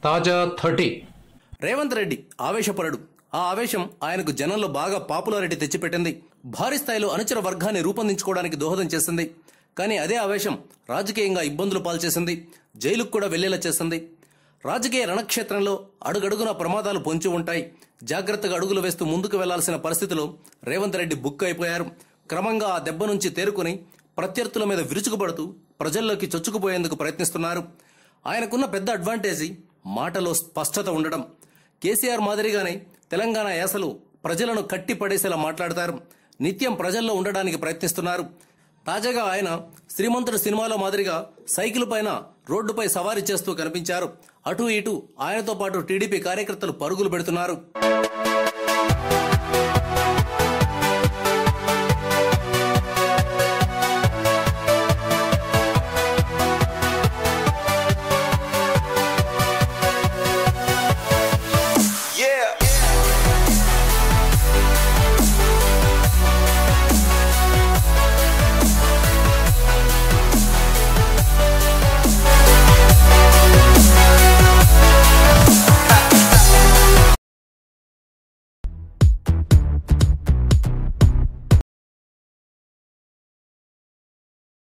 తాజా థర్టీ రేవంత్ రెడ్డి ఆవేశపరుడు ఆ ఆవేశం ఆయనకు జనంలో బాగా పాపులారిటీ తెచ్చిపెట్టింది భారీ స్థాయిలో అనుచర వర్గాన్ని రూపొందించుకోవడానికి దోహదం చేసింది కానీ అదే ఆవేశం రాజకీయంగా ఇబ్బందులు పాల్చేసింది జైలుకు కూడా వెళ్లేలా చేసింది రాజకీయ రణక్షేత్రంలో అడుగడుగున ప్రమాదాలు పొంచి ఉంటాయి జాగ్రత్తగా అడుగులు వేస్తూ ముందుకు వెళ్లాల్సిన పరిస్థితిలో రేవంత్ రెడ్డి బుక్ అయిపోయారు క్రమంగా ఆ దెబ్బ నుంచి తేరుకుని ప్రత్యర్థుల మీద విరుచుకుపడుతూ ప్రజల్లోకి చొచ్చుకుపోయేందుకు ప్రయత్నిస్తున్నారు ఆయనకున్న పెద్ద అడ్వాంటేజీ మాటలో స్పష్టత ఉండడం కేసీఆర్ మాదిరిగానే తెలంగాణ యాసలు ప్రజలను కట్టి పడేసేలా మాట్లాడతారు నిత్యం ప్రజల్లో ఉండడానికి ప్రయత్నిస్తున్నారు తాజాగా ఆయన శ్రీమంతుడు సినిమాలో మాదిరిగా సైకిల్ పైన రోడ్డుపై సవారీ చేస్తూ కనిపించారు అటు ఇటు ఆయనతో పాటు టీడీపీ కార్యకర్తలు పరుగులు పెడుతున్నారు